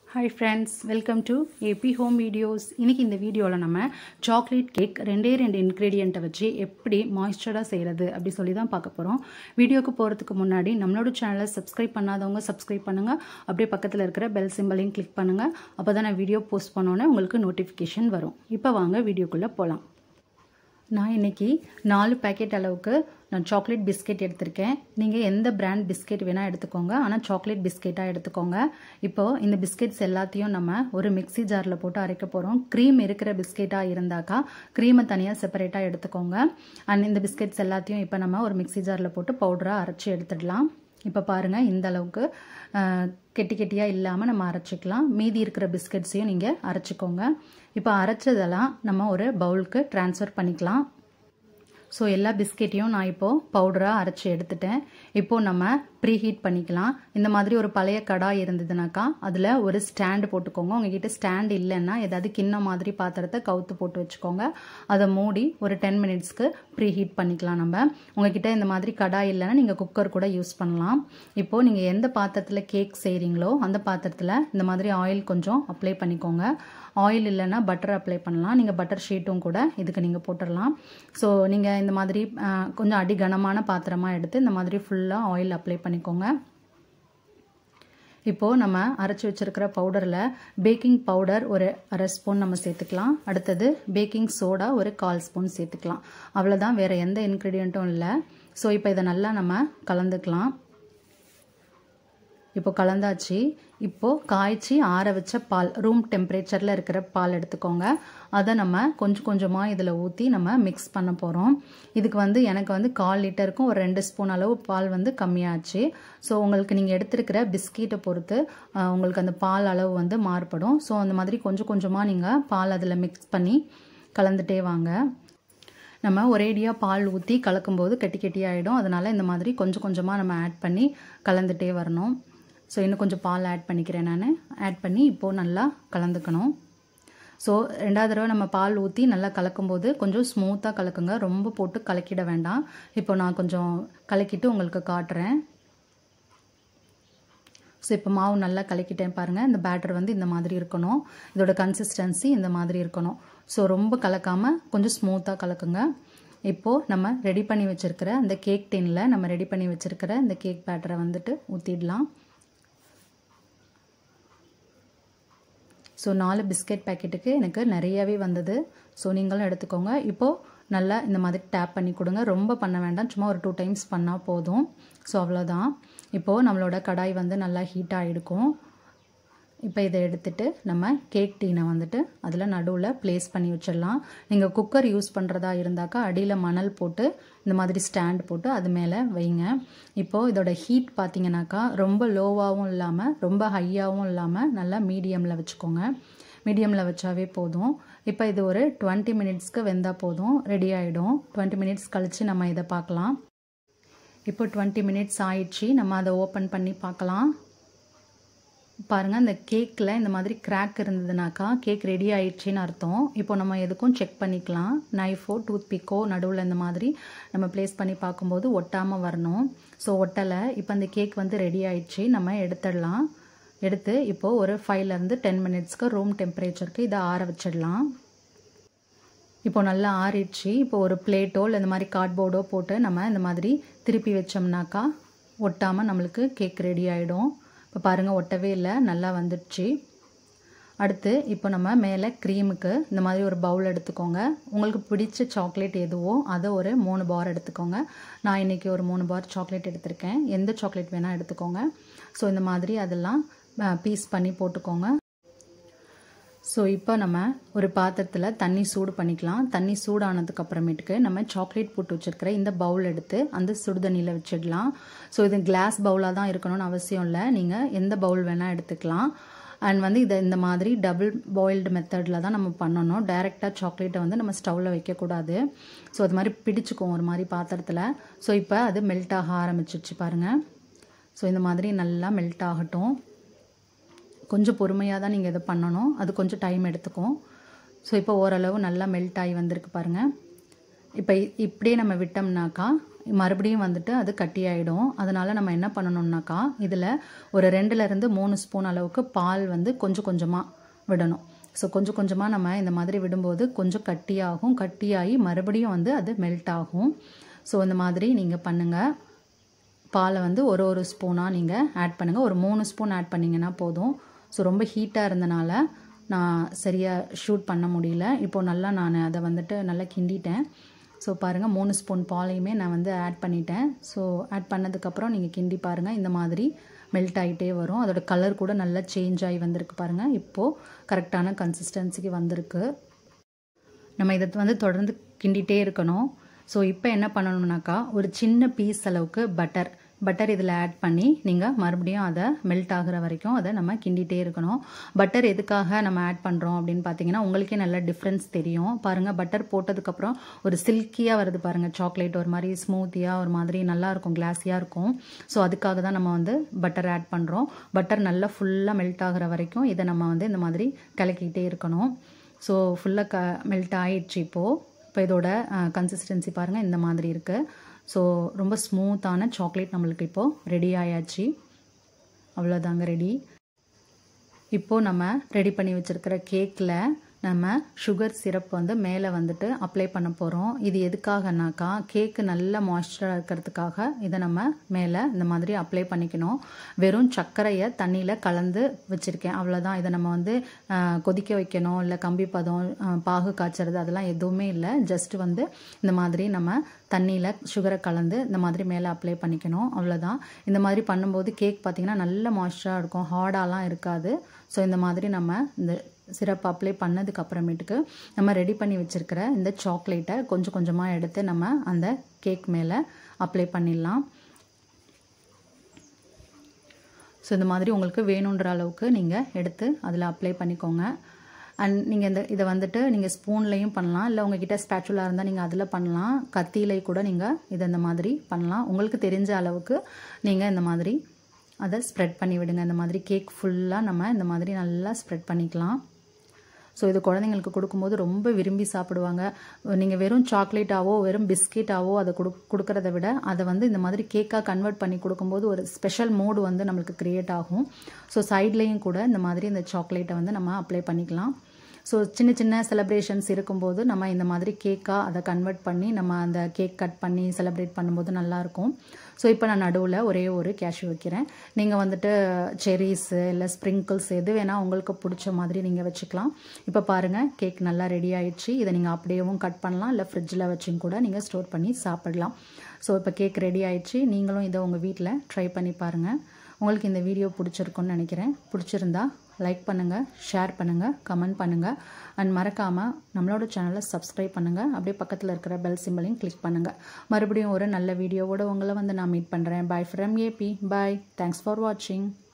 hi friends welcome to AB home videos இன்றைக்கி இந்த வீடியோவில் நம்ம சாக்லேட் கேக் ரெண்டே ரெண்டு இன்க்ரீடியண்ட்டை வச்சு எப்படி மாய்ஸ்சராக செய்கிறது அப்படி சொல்லி தான் பார்க்க போகிறோம் வீடியோக்கு போகிறதுக்கு முன்னாடி நம்மளோட சேனலை சப்ஸ்கிரைப் பண்ணாதவங்க சப்ஸ்கிரைப் பண்ணுங்கள் அப்படியே பக்கத்தில் இருக்கிற பெல் சிம்பலையும் கிளிக் பண்ணுங்கள் அப்போ தான் நான் வீடியோ போஸ்ட் பண்ணோன்னே உங்களுக்கு நோட்டிஃபிகேஷன் வரும் இப்போ வாங்க வீடியோக்குள்ளே போகலாம் நான் இன்றைக்கி நாலு பேக்கெட் அளவுக்கு நான் சாக்லேட் பிஸ்கெட் எடுத்திருக்கேன் நீங்கள் எந்த பிராண்ட் பிஸ்கெட் வேணால் எடுத்துக்கோங்க ஆனால் சாக்லேட் பிஸ்கெட்டாக எடுத்துக்கோங்க இப்போது இந்த பிஸ்கெட்ஸ் எல்லாத்தையும் நம்ம ஒரு மிக்சி ஜாரில் போட்டு அரைக்க போகிறோம் க்ரீம் இருக்கிற பிஸ்கெட்டாக இருந்தாக்கா க்ரீமை தனியாக செப்பரேட்டாக எடுத்துக்கோங்க அண்ட் இந்த பிஸ்கெட்ஸ் எல்லாத்தையும் இப்போ நம்ம ஒரு மிக்சி ஜாரில் போட்டு பவுடராக அரைச்சி எடுத்துடலாம் இப்போ பாருங்கள் இந்த அளவுக்கு கெட்டி கெட்டியாக இல்லாமல் நம்ம அரைச்சிக்கலாம் மீதி இருக்கிற பிஸ்கெட்ஸையும் நீங்கள் அரைச்சிக்கோங்க இப்போ அரைச்சதெல்லாம் நம்ம ஒரு பவுலுக்கு ட்ரான்ஸ்ஃபர் பண்ணிக்கலாம் ஸோ எல்லா பிஸ்கெட்டையும் நான் இப்போது பவுடராக அரைச்சி எடுத்துட்டேன் இப்போது நம்ம ப்ரீ ஹீட் பண்ணிக்கலாம் இந்த மாதிரி ஒரு பழைய கடாய் இருந்ததுனாக்கா அதில் ஒரு ஸ்டாண்டு போட்டுக்கோங்க உங்ககிட்ட ஸ்டாண்ட் இல்லைன்னா ஏதாவது கிண்ணம் மாதிரி பாத்திரத்தை கவுத்து போட்டு வச்சுக்கோங்க அதை மூடி ஒரு டென் மினிட்ஸ்க்கு ப்ரீ ஹீட் பண்ணிக்கலாம் நம்ம உங்ககிட்ட இந்த மாதிரி கடாய் இல்லைன்னா நீங்கள் குக்கர் கூட யூஸ் பண்ணலாம் இப்போது நீங்கள் எந்த பாத்திரத்தில் கேக் செய்கிறீங்களோ அந்த பாத்திரத்தில் இந்த மாதிரி ஆயில் கொஞ்சம் அப்ளை பண்ணிக்கோங்க ஆயில் இல்லைன்னா பட்டர் அப்ளை பண்ணலாம் நீங்கள் பட்டர் ஷீட்டும் கூட இதுக்கு நீங்கள் போட்டுடலாம் ஸோ நீங்கள் இந்த மாதிரி கொஞ்சம் அடி கனமான பாத்திரமாக எடுத்து இந்த மாதிரி ஃபுல்லாக ஆயில் அப்ளை பண்ணிக்கோங்க இப்போது நம்ம அரைச்சி வச்சுருக்கிற பவுடரில் பேக்கிங் பவுடர் ஒரு அரை ஸ்பூன் நம்ம சேர்த்துக்கலாம் அடுத்தது பேக்கிங் சோடா ஒரு கால் ஸ்பூன் சேர்த்துக்கலாம் அவ்வளோதான் வேறு எந்த இன்க்ரீடியண்ட்டும் இல்லை ஸோ இப்போ இதை நல்லா நம்ம கலந்துக்கலாம் இப்போ கலந்தாச்சு இப்போது காய்ச்சி ஆற வச்ச பால் ரூம் டெம்பரேச்சரில் இருக்கிற பால் எடுத்துக்கோங்க அதை நம்ம கொஞ்சம் கொஞ்சமாக இதில் ஊற்றி நம்ம மிக்ஸ் பண்ண போகிறோம் இதுக்கு வந்து எனக்கு வந்து கால் லிட்டருக்கும் ஒரு ரெண்டு ஸ்பூன் அளவு பால் வந்து கம்மியாச்சு ஸோ உங்களுக்கு நீங்கள் எடுத்துருக்கிற பிஸ்கெட்டை பொறுத்து உங்களுக்கு அந்த பால் அளவு வந்து மாறுபடும் ஸோ அந்த மாதிரி கொஞ்சம் கொஞ்சமாக நீங்கள் பால் அதில் மிக்ஸ் பண்ணி கலந்துட்டே வாங்க நம்ம ஒரேடியாக பால் ஊற்றி கலக்கும்போது கெட்டி கெட்டி ஆகிடும் அதனால் இந்த மாதிரி கொஞ்சம் கொஞ்சமாக நம்ம ஆட் பண்ணி கலந்துட்டே வரணும் ஸோ இன்னும் கொஞ்சம் பால் ஆட் பண்ணிக்கிறேன் நான் ஆட் பண்ணி இப்போது நல்லா கலந்துக்கணும் ஸோ ரெண்டாவது தடவை நம்ம பால் ஊற்றி நல்லா கலக்கும்போது கொஞ்சம் ஸ்மூத்தாக கலக்குங்க ரொம்ப போட்டு கலக்கிட வேண்டாம் இப்போ நான் கொஞ்சம் கலக்கிட்டு உங்களுக்கு காட்டுறேன் ஸோ இப்போ மாவு நல்லா கலக்கிட்டேன் பாருங்கள் இந்த பேட்டர் வந்து இந்த மாதிரி இருக்கணும் இதோட கன்சிஸ்டன்சி இந்த மாதிரி இருக்கணும் ஸோ ரொம்ப கலக்காமல் கொஞ்சம் ஸ்மூத்தாக கலக்குங்க இப்போது நம்ம ரெடி பண்ணி வச்சுருக்கிற அந்த கேக் டின்னில் நம்ம ரெடி பண்ணி வச்சுருக்கிற இந்த கேக் பேட்டரை வந்துட்டு ஊற்றிடலாம் ஸோ நாலு பிஸ்கெட் பேக்கெட்டுக்கு எனக்கு நிறையவே வந்தது ஸோ நீங்களும் எடுத்துக்கோங்க இப்போது நல்லா இந்த மாதிரி டேப் பண்ணி கொடுங்க ரொம்ப பண்ண வேண்டாம் சும்மா ஒரு டூ டைம்ஸ் பண்ணால் போதும் ஸோ அவ்வளோதான் இப்போது நம்மளோட கடாய் வந்து நல்லா ஹீட் ஆகிடுக்கும் இப்போ இதை எடுத்துகிட்டு நம்ம கேக் டீனை வந்துட்டு அதில் நடுவில் ப்ளேஸ் பண்ணி வச்சிடலாம் நீங்கள் குக்கர் யூஸ் பண்ணுறதா இருந்தாக்கா அடியில் மணல் போட்டு இந்த மாதிரி ஸ்டாண்ட் போட்டு அது மேலே வைங்க இப்போது இதோட ஹீட் பார்த்தீங்கன்னாக்கா ரொம்ப லோவாகவும் இல்லாமல் ரொம்ப ஹையாகவும் இல்லாமல் நல்லா மீடியமில் வச்சுக்கோங்க மீடியமில் வச்சாவே போதும் இப்போ இது ஒரு டுவெண்ட்டி மினிட்ஸ்க்கு வெந்தால் போதும் ரெடி ஆகிடும் டுவெண்ட்டி மினிட்ஸ் கழித்து நம்ம இதை பார்க்கலாம் இப்போ டுவெண்ட்டி மினிட்ஸ் ஆயிடுச்சு நம்ம அதை ஓப்பன் பண்ணி பார்க்கலாம் பாருங்கள் இந்த கேக்கில் இந்த மாதிரி கிராக் இருந்ததுனாக்கா கேக் ரெடி ஆயிடுச்சின்னு அர்த்தம் இப்போ நம்ம எதுக்கும் செக் பண்ணிக்கலாம் நைஃபோ டூத் பிக்கோ நடுவில் இந்த மாதிரி நம்ம ப்ளேஸ் பண்ணி பார்க்கும்போது ஒட்டாமல் வரணும் ஸோ ஒட்டலை இப்போ அந்த கேக் வந்து ரெடி ஆயிடுச்சு நம்ம எடுத்துடலாம் எடுத்து இப்போது ஒரு ஃபைவ்லேருந்து டென் மினிட்ஸ்க்கு ரூம் டெம்பரேச்சருக்கு இதை ஆற வச்சிடலாம் இப்போ நல்லா ஆறிடுச்சு இப்போ ஒரு பிளேட்டோ இல்லை இந்த மாதிரி கார்ட்போர்டோ போட்டு நம்ம இந்த மாதிரி திருப்பி வச்சோம்னாக்கா ஒட்டாமல் நம்மளுக்கு கேக் ரெடி ஆகிடும் இப்போ பாருங்கள் ஒட்டவே இல்லை நல்லா வந்துடுச்சு அடுத்து இப்போ நம்ம மேலே க்ரீமுக்கு இந்த மாதிரி ஒரு பவுல் எடுத்துக்கோங்க உங்களுக்கு பிடிச்ச சாக்லேட் எதுவோ அதை ஒரு மூணு பார் எடுத்துக்கோங்க நான் இன்றைக்கி ஒரு மூணு பார் சாக்லேட் எடுத்திருக்கேன் எந்த சாக்லேட் வேணால் எடுத்துக்கோங்க ஸோ இந்த மாதிரி அதெல்லாம் பீஸ் பண்ணி போட்டுக்கோங்க ஸோ இப்போ நம்ம ஒரு பாத்திரத்தில் தண்ணி சூடு பண்ணிக்கலாம் தண்ணி சூடானதுக்கு அப்புறமேட்டுக்கு நம்ம சாக்லேட் போட்டு வச்சுருக்கிற இந்த பவுல் எடுத்து அந்த சுடு தண்ணியில் வச்சிடலாம் ஸோ இது கிளாஸ் பவுலாக தான் இருக்கணும்னு அவசியம் இல்லை நீங்கள் எந்த பவுல் வேணால் எடுத்துக்கலாம் அண்ட் வந்து இதை இந்த மாதிரி டபுள் பாயில்டு மெத்தடில் தான் நம்ம பண்ணணும் டைரெக்டாக சாக்லேட்டை வந்து நம்ம ஸ்டவ்வில் வைக்கக்கூடாது ஸோ அது மாதிரி பிடிச்சிக்கும் ஒரு மாதிரி பாத்திரத்தில் ஸோ இப்போ அது மெல்ட் ஆக ஆரம்பிச்சிருச்சு பாருங்கள் ஸோ இந்த மாதிரி நல்லா மெல்ட் ஆகட்டும் கொஞ்சம் பொறுமையாக தான் நீங்கள் இதை பண்ணணும் அது கொஞ்சம் டைம் எடுத்துக்கும் ஸோ இப்போ ஓரளவு நல்லா மெல்ட் ஆகி வந்திருக்கு பாருங்கள் இப்போ இப்படியே நம்ம விட்டோம்னாக்கா மறுபடியும் வந்துட்டு அது கட்டியாயிடும் அதனால் நம்ம என்ன பண்ணணும்னாக்கா இதில் ஒரு ரெண்டுலேருந்து மூணு ஸ்பூன் அளவுக்கு பால் வந்து கொஞ்சம் கொஞ்சமாக விடணும் ஸோ கொஞ்சம் கொஞ்சமாக நம்ம இந்த மாதிரி விடும்போது கொஞ்சம் கட்டியாகும் கட்டியாகி மறுபடியும் வந்து அது மெல்ட் ஆகும் ஸோ இந்த மாதிரி நீங்கள் பண்ணுங்கள் பாலை வந்து ஒரு ஒரு ஸ்பூனாக நீங்கள் ஆட் பண்ணுங்கள் ஒரு மூணு ஸ்பூன் ஆட் பண்ணிங்கன்னா போதும் ஸோ ரொம்ப ஹீட்டாக இருந்தனால நான் சரியாக ஷூட் பண்ண முடியல இப்போது நல்லா நான் அதை வந்துட்டு நல்லா கிண்டிட்டேன் ஸோ பாருங்கள் மூணு ஸ்பூன் பாலையுமே நான் வந்து ஆட் பண்ணிட்டேன் ஸோ ஆட் பண்ணதுக்கப்புறம் நீங்கள் கிண்டி பாருங்கள் இந்த மாதிரி மெல்ட் ஆகிட்டே வரும் அதோட கலர் கூட நல்லா சேஞ்ச் ஆகி வந்திருக்கு பாருங்கள் இப்போது கரெக்டான கன்சிஸ்டன்சிக்கு வந்திருக்கு நம்ம இதை வந்து தொடர்ந்து கிண்டிகிட்டே இருக்கணும் ஸோ இப்போ என்ன பண்ணணும்னாக்கா ஒரு சின்ன பீஸ் அளவுக்கு பட்டர் பட்டர் இதில் ஆட் பண்ணி நீங்கள் மறுபடியும் அதை மெல்ட் ஆகிற வரைக்கும் அதை நம்ம கிண்டிகிட்டே இருக்கணும் பட்டர் எதுக்காக நம்ம ஆட் பண்ணுறோம் அப்படின்னு பார்த்தீங்கன்னா உங்களுக்கே நல்ல டிஃப்ரென்ஸ் தெரியும் பாருங்கள் பட்டர் போட்டதுக்கப்புறம் ஒரு சில்கியாக வருது பாருங்கள் சாக்லேட் ஒரு மாதிரி ஸ்மூத்தியாக ஒரு மாதிரி நல்லா இருக்கும் கிளாஸியாக இருக்கும் ஸோ அதுக்காக தான் நம்ம வந்து பட்டர் ஆட் பண்ணுறோம் பட்டர் நல்லா ஃபுல்லாக மெல்ட் ஆகிற வரைக்கும் இதை நம்ம வந்து இந்த மாதிரி கலக்கிக்கிட்டே இருக்கணும் ஸோ ஃபுல்லாக க மெல்ட் ஆயிடுச்சு இப்போது இப்போ இதோட கன்சிஸ்டன்சி பாருங்கள் இந்த மாதிரி இருக்குது ஸோ ரொம்ப ஸ்மூத்தான சாக்லேட் நம்மளுக்கு இப்போது ரெடி ஆயாச்சு அவ்வளோதாங்க ரெடி இப்போது நம்ம ரெடி பண்ணி வச்சுருக்கிற கேக்கில் நம்ம சுகர் சிரப் வந்து மேலே வந்துட்டு அப்ளை பண்ண போகிறோம் இது எதுக்காகனாக்கா கேக்கு நல்ல மாய்ஸ்சராக இருக்கிறதுக்காக இதை நம்ம மேலே இந்த மாதிரி அப்ளை பண்ணிக்கணும் வெறும் சர்க்கரையை தண்ணியில் கலந்து வச்சுருக்கேன் அவ்வளோதான் இதை நம்ம வந்து கொதிக்க வைக்கணும் இல்லை கம்பி பதம் பாகு காய்ச்சறது அதெல்லாம் எதுவுமே இல்லை ஜஸ்ட் வந்து இந்த மாதிரி நம்ம தண்ணியில் சுகரை கலந்து இந்த மாதிரி மேலே அப்ளை பண்ணிக்கணும் அவ்வளோதான் இந்த மாதிரி பண்ணும்போது கேக் பார்த்திங்கன்னா நல்ல மாய்ஸ்சராக இருக்கும் ஹார்டாலாம் இருக்காது ஸோ இந்த மாதிரி நம்ம இந்த சிரப் அப்ளை பண்ணதுக்கு அப்புறமேட்டுக்கு நம்ம ரெடி பண்ணி வச்சுருக்கிற இந்த சாக்லேட்டை கொஞ்சம் கொஞ்சமாக எடுத்து நம்ம அந்த கேக் மேலே அப்ளை பண்ணிடலாம் ஸோ இந்த மாதிரி உங்களுக்கு வேணுன்ற அளவுக்கு நீங்கள் எடுத்து அதில் அப்ளை பண்ணிக்கோங்க அண்ட் நீங்கள் இந்த இதை வந்துட்டு நீங்கள் ஸ்பூன்லேயும் பண்ணலாம் இல்லை உங்ககிட்ட ஸ்பேச்சுலாக இருந்தால் நீங்கள் அதில் பண்ணலாம் கத்தியிலே கூட நீங்கள் இதை இந்த மாதிரி பண்ணலாம் உங்களுக்கு தெரிஞ்ச அளவுக்கு நீங்கள் இந்த மாதிரி அதை ஸ்ப்ரெட் பண்ணி விடுங்க இந்த மாதிரி கேக் ஃபுல்லாக நம்ம இந்த மாதிரி நல்லா ஸ்ப்ரெட் பண்ணிக்கலாம் ஸோ இது குழந்தைங்களுக்கு கொடுக்கும்போது ரொம்ப விரும்பி சாப்பிடுவாங்க நீங்கள் வெறும் சாக்லேட்டாவோ வெறும் பிஸ்கெட்டாவோ அதை கொடு கொடுக்கறத விட அதை வந்து இந்த மாதிரி கேக்காக கன்வெர்ட் பண்ணி கொடுக்கும்போது ஒரு ஸ்பெஷல் மூடு வந்து நம்மளுக்கு க்ரியேட் ஆகும் ஸோ சைட்லேயும் கூட இந்த மாதிரி இந்த சாக்லேட்டை வந்து நம்ம அப்ளை பண்ணிக்கலாம் ஸோ சின்ன சின்ன செலிப்ரேஷன்ஸ் இருக்கும்போது நம்ம இந்த மாதிரி கேக்காக அதை கன்வெர்ட் பண்ணி நம்ம அந்த கேக் கட் பண்ணி செலிப்ரேட் பண்ணும்போது நல்லாயிருக்கும் ஸோ இப்போ நான் நடுவில் ஒரே ஒரு கேஷ்யூ வைக்கிறேன் நீங்கள் வந்துட்டு செரீஸு இல்லை ஸ்ப்ரிங்கிள்ஸ் எது வேணால் உங்களுக்கு பிடிச்ச மாதிரி நீங்கள் வச்சுக்கலாம் இப்போ பாருங்கள் கேக் நல்லா ரெடி ஆயிடுச்சு இதை நீங்கள் அப்படியேவும் கட் பண்ணலாம் இல்லை ஃப்ரிட்ஜில் வச்சும் கூட நீங்கள் ஸ்டோர் பண்ணி சாப்பிடலாம் ஸோ இப்போ கேக் ரெடி ஆயிடுச்சு நீங்களும் இதை உங்கள் வீட்டில் ட்ரை பண்ணி பாருங்கள் உங்களுக்கு இந்த வீடியோ பிடிச்சிருக்குன்னு நினைக்கிறேன் பிடிச்சிருந்தா லைக் பண்ணுங்கள் ஷேர் பண்ணுங்கள் கமெண்ட் பண்ணுங்கள் அண்ட் மறக்காமல் நம்மளோட சேனலை சப்ஸ்கிரைப் பண்ணுங்கள் அப்படியே பக்கத்தில் இருக்கிற பெல் சிம்பிளையும் கிளிக் பண்ணுங்கள் மறுபடியும் ஒரு நல்ல வீடியோவோட உங்களை வந்து நான் மீட் பண்ணுறேன் bye from AB bye thanks for வாட்சிங்